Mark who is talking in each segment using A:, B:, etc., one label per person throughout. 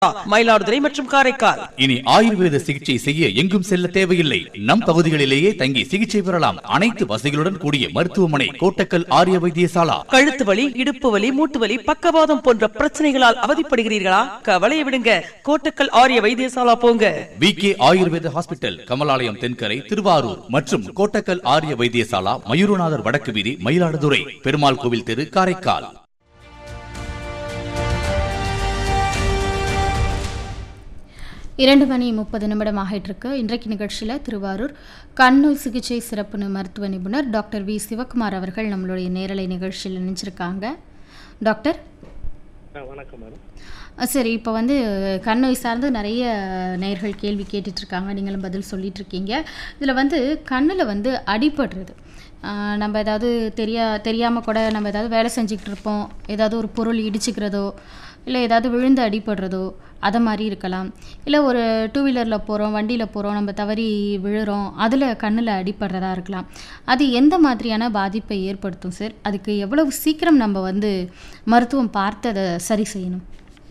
A: மயிலாடுதுறை மற்றும் காரைக்கால்
B: இனி ஆயுர்வேத சிகிச்சை செய்ய எங்கும் செல்ல தேவையில்லை நம் பகுதிகளிலேயே தங்கி சிகிச்சை பெறலாம் அனைத்து வசதிகளுடன் கூடிய மருத்துவமனை கோட்டக்கல் ஆரிய வைத்தியசாலா
A: கழுத்து வலி இடுப்பு வலி மூட்டு வலி பக்கவாதம் போன்ற பிரச்சனைகளால் அவதிப்படுகிறீர்களா கவலையை விடுங்க கோட்டக்கல் ஆரிய வைத்தியசாலா போங்க
B: V K Ayurveda hospital Kamalalayam Thenkarai Thiruvarur மற்றும் கோட்டக்கல் ஆரிய வைத்தியசாலா மயூரநாதர் வடக்கு வீதி மயிலாடுதுறை பெருமாள் கோவில் தெரு காரைக்கால்
C: இரண்டு மணி முப்பது நிமிடம் ஆகிட்டிருக்கு இன்றைக்கு நிகழ்ச்சியில் திருவாரூர் கண்ணு சிகிச்சை சிறப்பு நி- மருத்துவ நிபுணர் டாக்டர் வி சிவகுமார் அவர்கள் நம்மளுடைய நேரலை நிகழ்ச்சியில் நினைச்சிருக்காங்க டாக்டர்
D: ஆ, வணக்கம் மேடம்
C: அஹ் சரி இப்போ வந்து கண் நோய் சார்ந்து நிறைய நேயர்கள் கேள்வி கேட்டுட்டு இருக்காங்க நீங்களும் பதில் சொல்லிட்டு இருக்கீங்க இதில் வந்து கண்ணில் வந்து அடிபடுறது அஹ் நம்ம ஏதாவது தெரியா தெரியாமல் கூட நம்ம ஏதாவது வேலை செஞ்சுக்கிட்டு இருப்போம் ஏதாவது ஒரு பொருள் இடிச்சுக்கிறதோ இல்லை ஏதாவது விழுந்து அடிபடுறதோ அதை மாதிரி இருக்கலாம் இல்லை ஒரு டூ வீலரில் போகிறோம் வண்டியில் போகிறோம் நம்ம தவறி விழுறோம் அதில் கண்ணில் அடிபடுறதா இருக்கலாம் அது எந்த மாதிரியான பாதிப்பை ஏற்படுத்தும் சார் அதுக்கு எவ்வளவு சீக்கிரம் நம்ம வந்து மருத்துவம் பார்த்து அதை சரி செய்யணும்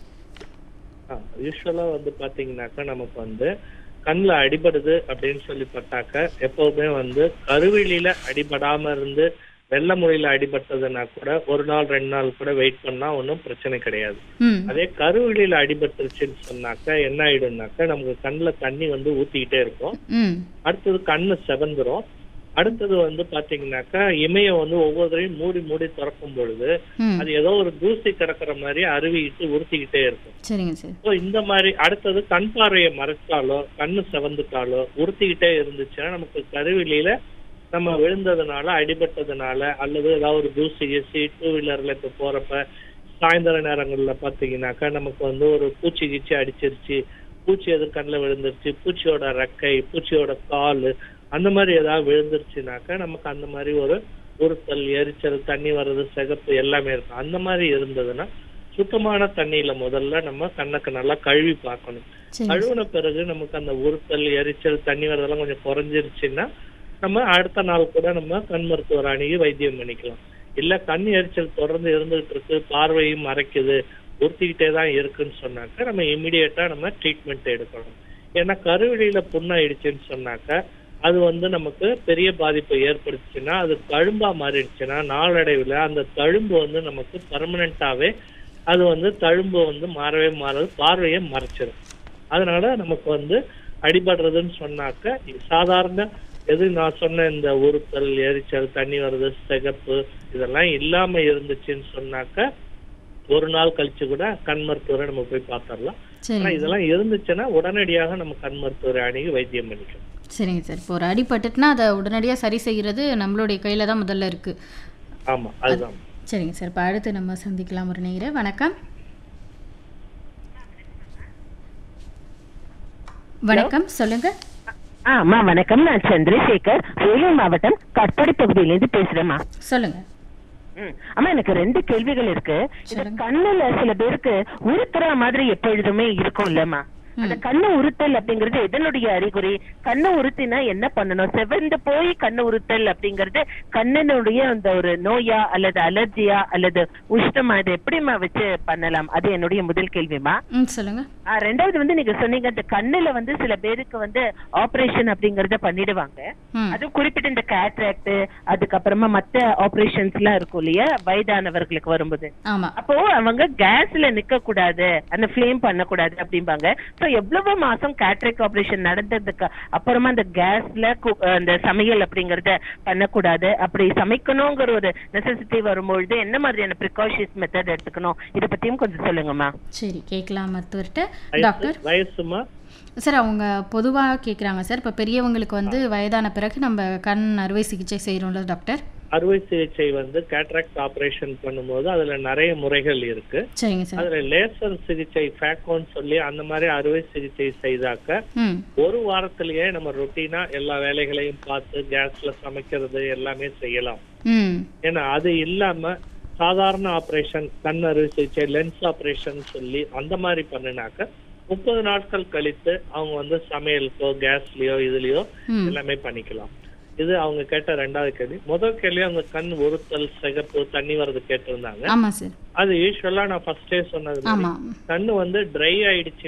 D: யூஸ்வலா வந்து பாத்தீங்கன்னாக்கா நமக்கு வந்து கண்ணுல அடிபடுது அப்படின்னு சொல்லி பட்டாக்க எப்பவுமே வந்து கருவிழியில அடிபடாம இருந்து வெள்ள முறையில அடிபட்டதுன்னா கூட ஒரு நாள் ரெண்டு நாள் கூட வெயிட் பண்ணா ஒன்றும் பிரச்சனை கிடையாது
C: ம்
D: அதே கருவிழியில அடிபட்டுருச்சுன்னு சொன்னாக்கா என்ன ஆயிடும்னாக்கா நமக்கு கண்ணுல தண்ணி வந்து ஊத்திக்கிட்டே இருக்கும்
C: ம்
D: அடுத்தது கண்ணு செவந்துரும் அடுத்தது வந்து பாத்தீங்கன்னாக்கா இமையை வந்து ஒவ்வொருத்தரையும் மூடி மூடி திறக்கும் பொழுது
C: ம்
D: அது ஏதோ ஒரு தூசி கிடக்குற மாதிரி அருவிட்டு உறுத்திக்கிட்டே இருக்கும்
C: சரிங்க சார்
D: ஸோ இந்த மாதிரி அடுத்தது கண் பார்வையை மறைச்சாலோ கண்ணு செவந்துட்டாலோ உறுத்திக்கிட்டே இருந்துச்சுன்னா நமக்கு கருவிலியில நம்ம விழுந்ததுனால அடிபட்டதுனால அல்லது ஏதாவது ஒரு தூசி கீசி டூ வீலர்ல இப்ப போறப்ப சாயந்தர நேரங்கள்ல பாத்தீங்கன்னாக்கா நமக்கு வந்து ஒரு பூச்சி கீச்சி அடிச்சிருச்சு பூச்சி எது கண்ணில் விழுந்துருச்சு பூச்சியோட ரெக்கை பூச்சியோட கால் அந்த மாதிரி ஏதாவது விழுந்துருச்சுனாக்கா நமக்கு அந்த மாதிரி ஒரு உறுத்தல் எரிச்சல் தண்ணி வர்றது சிகப்பு எல்லாமே இருக்கும் அந்த மாதிரி இருந்ததுன்னா சுத்தமான தண்ணியில முதல்ல நம்ம கண்ணுக்கு நல்லா கழுவி பார்க்கணும்
C: சரிங்க
D: கழுவுன பிறகு நமக்கு அந்த உறுத்தல் எரிச்சல் தண்ணி வரதெல்லாம் கொஞ்சம் குறைஞ்சிருச்சுன்னா நம்ம அடுத்த நாள் கூட நம்ம கண் மருத்துவர் அணுகி வைத்தியம் பண்ணிக்கலாம் இல்ல கண் எரிச்சல் தொடர்ந்து இருந்துகிட்டு இருக்கு பார்வையும் மறைக்குது உறுத்திக்கிட்டே தான் இருக்குன்னு சொன்னாக்க நம்ம இமிடியேட்டா நம்ம ட்ரீட்மெண்ட் எடுக்கணும் ஏன்னா கருவிழியில புண்ணாயிடுச்சுன்னு சொன்னாக்க அது வந்து நமக்கு பெரிய பாதிப்பை ஏற்படுத்துச்சுன்னா அது தழும்பா மாறிடுச்சுன்னா நாளடைவில் அந்த தழும்பு வந்து நமக்கு பர்மனண்டாவே அது வந்து தழும்பு வந்து மாறவே மாறாது பார்வையை மறைச்சிடும் அதனால நமக்கு வந்து அடிபடுறதுன்னு சொன்னாக்க இது சாதாரண எது நான் சொன்ன இந்த உறுத்தல் எரிச்சல் தண்ணி வருது சிகப்பு இதெல்லாம் இல்லாம இருந்துச்சுன்னு சொன்னாக்க ஒரு நாள் கழிச்சு கூட கண் மருத்துவரை நம்ம போய் பார்த்தரலாம் ஆனா
C: சரிங்க
D: இதெல்லாம் இருந்துச்சுன்னா உடனடியாக நம்ம கண் மருத்துவரை அணுகி வைத்தியம் பண்ணிக்கலாம்
C: சரிங்க சார் இப்போ ஒரு அடிபட்டுட்டுனா அதை உடனடியாக சரி செய்கிறது நம்மளுடைய கையில் தான் முதல்ல இருக்குது
D: ஆமா அதுதான்
C: சரிங்க சார் இப்போ அடுத்து நம்ம சந்திக்கலாம் ஒரு நேயரை வணக்கம் வணக்கம் சொல்லுங்க
E: ஆ அம்மா வணக்கம் நான் சந்திரசேகர் வேலூர் மாவட்டம் கட்பாடி பகுதியிலேருந்து பேசுறேம்மா
C: சொல்லுங்க
E: ம். அம்மா எனக்கு ரெண்டு கேள்விகள் இருக்கு இந்த
C: சொல்லுங்க.
E: கண்ணுல சில பேருக்கு உறுத்துற மாதிரி எப்பொழுதுமே இருக்கும் இல்லம்மா அந்த கண்ணு உறுத்தல் அப்படிங்கிறது எதனுடைய அறிகுறி கண்ணு உறுத்தினா என்ன பண்ணணும் செவந்து போய் கண்ணு உறுத்தல் அப்படிங்கிறது கண்ணனுடைய அந்த ஒரு நோயா அல்லது அலர்ஜியா அல்லது உஷ்ணமா இதை எப்படிம்மா வச்சு பண்ணலாம் அது என்னுடைய முதல் கேள்விமா
C: ம் சொல்லுங்க
E: ஆ, ரெண்டாவது வந்து நீங்க சொன்னீங்க அந்த கண்ணுல வந்து சில பேருக்கு வந்து ஆபரேஷன் அப்படிங்கறத பண்ணிடுவாங்க
C: ம்
E: அது குறிப்பிட்ட இந்த கேட்ராக்ட் அதுக்கப்புறமா மத்த ஆபரேஷன்ஸ் எல்லாம் இருக்கும் இல்லையா வயதானவர்களுக்கு வரும்போது
C: ஆமாம்
E: அப்போ அவங்க கேஸ்ல நிக்க கூடாது அந்த ஃபிளேம் பண்ணக்கூடாது அப்படிம்பாங்க சோ எவ்வளவு மாசம் கேட்ராக்ட் ஆபரேஷன் நடந்ததுக்கு அப்புறமா அந்த கேஸ்ல அந்த சமையல் அப்படிங்கறத பண்ணக்கூடாது அப்படி சமைக்கணுங்கிற ஒரு நெசசிட்டி வரும்பொழுது என்ன மாதிரியான ப்ரிகாஷன்ஸ் மெத்தட் எடுத்துக்கணும் இத பத்தியும் கொஞ்சம் சொல்லுங்கம்மா
C: சரி கேட்கலாம் மருத்துவர்கிட்ட
D: வயசு
C: டாக்டர்
D: வயசுமா
C: சார் அவங்க பொதுவாக கேட்குறாங்க சார் இப்போ பெரியவங்களுக்கு வந்து வயதான பிறகு நம்ம கண் அறுவை சிகிச்சை செய்கிறோம்ல டாக்டர்
D: அறுவை சிகிச்சை வந்து கேட்ராக்ட் ஆபரேஷன் பண்ணும்போது அதுல நிறைய முறைகள் இருக்கு
C: சரிங்க சார்
D: அதுல லேசர் சிகிச்சை ஃபேக்கோன்னு சொல்லி அந்த மாதிரி அறுவை சிகிச்சை செய்தாக்க
C: ம்
D: ஒரு வாரத்திலேயே நம்ம ரொட்டீனா எல்லா வேலைகளையும் பார்த்து கேஸ்ல சமைக்கிறது எல்லாமே செய்யலாம்
C: ம்
D: ஏன்னா அது இல்லாம சாதாரண ஆபரேஷன் கண் அறுவை சிகிச்சை லென்ஸ் ஆபரேஷன் சொல்லி அந்த மாதிரி பண்ணினாக்க முப்பது நாட்கள் கழித்து அவங்க வந்து சமையலுக்கோ கேஸ்லயோ இதுலயோ
C: ம்
D: எல்லாமே பண்ணிக்கலாம் இது அவங்க கேட்ட ரெண்டாவது கேள்வி முதல் கேள்வி அவங்க கண் உறுத்தல் சிகப்பு தண்ணி வர்றது கேட்டிருந்தாங்க
C: ஆமாம் சார்
D: அது யூஸ்வலா நான் ஃபர்ஸ்டே சொன்னது மாதிரி
C: ஆமாம்
D: கண்ணு வந்து ட்ரை ஆயிடுச்சு